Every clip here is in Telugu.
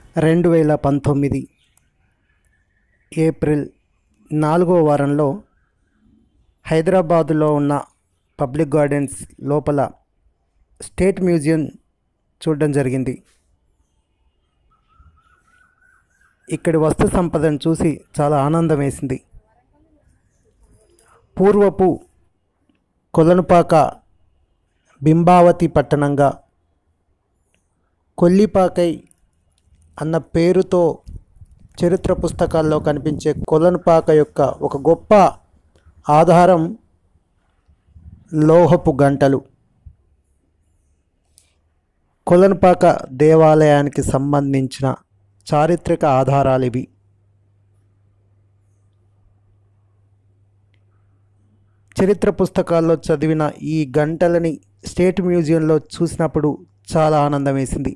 రెండు వేల పంతొమ్మిది ఏప్రిల్ నాలుగో వారంలో హైదరాబాదులో ఉన్న పబ్లిక్ గార్డెన్స్ లోపల స్టేట్ మ్యూజియం చూడడం జరిగింది ఇక్కడి వస్తు సంపదను చూసి చాలా ఆనందం వేసింది పూర్వపు కొలనుపాక బింబావతి పట్టణంగా కొల్లిపాకై అన్న పేరుతో చరిత్ర పుస్తకాల్లో కనిపించే కొలనుపాక యొక్క ఒక గొప్ప ఆధారం లోహపు గంటలు కొలనుపాక దేవాలయానికి సంబంధించిన చారిత్రక ఆధారాలు ఇవి చరిత్ర పుస్తకాల్లో చదివిన ఈ గంటలని స్టేట్ మ్యూజియంలో చూసినప్పుడు చాలా ఆనందం వేసింది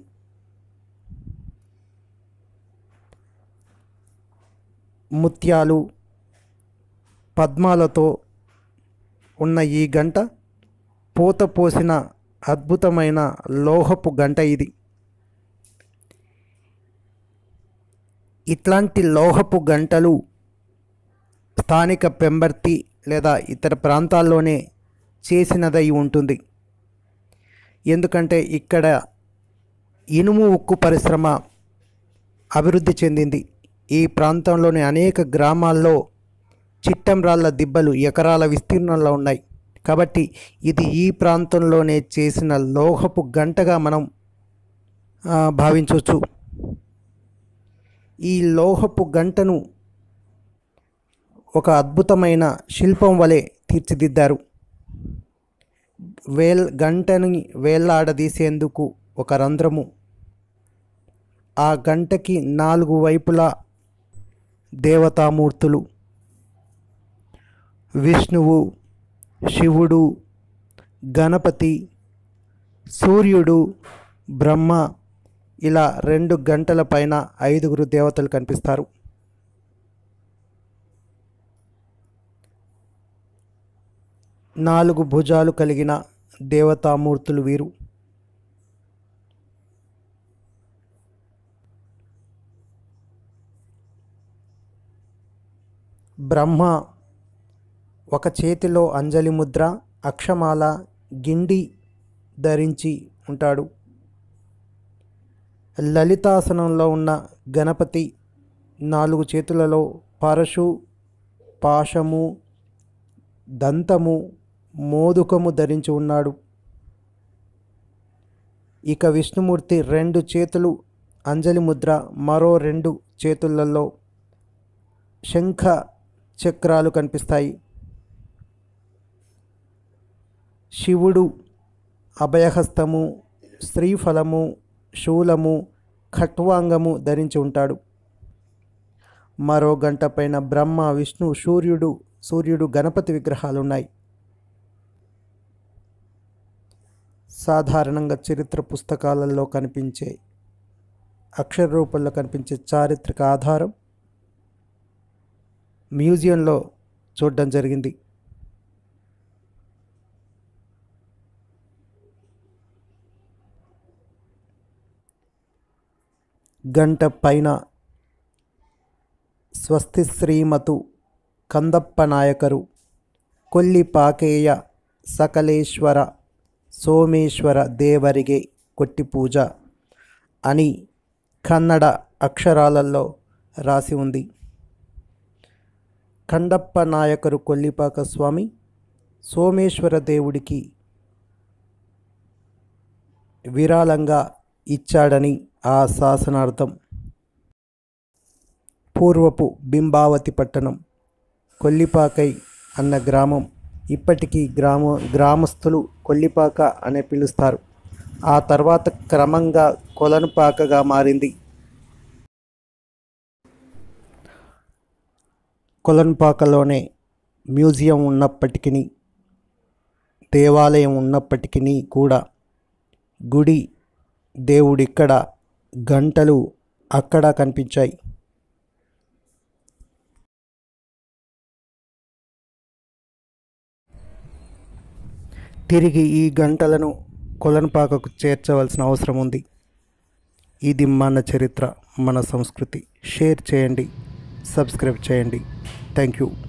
ముత్యాలు పద్మాలతో ఉన్న ఈ గంట పూత పోసిన అద్భుతమైన లోహపు గంట ఇది ఇట్లాంటి లోహపు గంటలు స్థానిక పెంబర్తి లేదా ఇతర ప్రాంతాల్లోనే చేసినదై ఉంటుంది ఎందుకంటే ఇక్కడ ఇనుము ఉక్కు పరిశ్రమ అభివృద్ధి చెందింది ఈ ప్రాంతంలోని అనేక గ్రామాల్లో చిట్టంరాళ్ళ దిబ్బలు ఎకరాల విస్తీర్ణంలో ఉన్నాయి కాబట్టి ఇది ఈ ప్రాంతంలోనే చేసిన లోహపు గంటగా మనం ఆ, భావించవచ్చు ఈ లోహపు గంటను ఒక అద్భుతమైన శిల్పం వలె తీర్చిదిద్దారు వేల్ గంటని వేళ్లాడదీసేందుకు ఒక రంధ్రము ఆ గంటకి నాలుగు వైపులా దేవతామూర్తులు విష్ణువు శివుడు గణపతి సూర్యుడు బ్రహ్మ ఇలా రెండు గంటల పైన ఐదుగురు దేవతలు కనిపిస్తారు నాలుగు భుజాలు కలిగిన దేవతామూర్తులు వీరు బ్రహ్మ ఒక చేతిలో అంజలి ముద్ర అక్షమాల గిండి ధరించి ఉంటాడు లలితాసనంలో ఉన్న గణపతి నాలుగు చేతులలో పరశు పాశము దంతము మోదుకము ధరించి ఉన్నాడు ఇక విష్ణుమూర్తి రెండు చేతులు అంజలి ముద్ర మరో రెండు చేతులలో శంఖ చక్రాలు కనిపిస్తాయి శివుడు అభయహస్తము శ్రీఫలము శూలము ఖట్వాంగము ధరించి ఉంటాడు మరో గంట పైన బ్రహ్మ విష్ణు సూర్యుడు సూర్యుడు గణపతి విగ్రహాలు ఉన్నాయి సాధారణంగా చరిత్ర పుస్తకాలలో కనిపించే అక్షర రూపంలో కనిపించే చారిత్రక ఆధారం మ్యూజియంలో చూడడం జరిగింది గంట పైన స్వస్తి శ్రీమతు కందప్ప నాయకరు కొల్లి పాకేయ సకలేశ్వర సోమేశ్వర దేవರಿಗೆ కొట్టి పూజ అని కన్నడ అక్షరాలలో రాసి ఉంది కండప్ప నాయకరు కొల్లిపాక స్వామి సోమేశ్వర దేవుడికి విరాళంగా ఇచ్చాడని ఆ శాసనార్థం పూర్వపు బింబావతి పట్టణం కొల్లిపాకై అన్న గ్రామం ఇప్పటికీ గ్రామ గ్రామస్తులు కొల్లిపాక అనే పిలుస్తారు ఆ తర్వాత క్రమంగా కొలనుపాకగా మారింది కొలన్పాకలోనే మ్యూజియం ఉన్నప్పటికీ దేవాలయం ఉన్నప్పటికీ కూడా గుడి దేవుడిక్కడ గంటలు అక్కడ కనిపించాయి తిరిగి ఈ గంటలను కొలనుపాకకు చేర్చవలసిన అవసరం ఉంది ఇది మన చరిత్ర మన సంస్కృతి షేర్ చేయండి సబ్స్క్రైబ్ చేయండి థ్యాంక్ యూ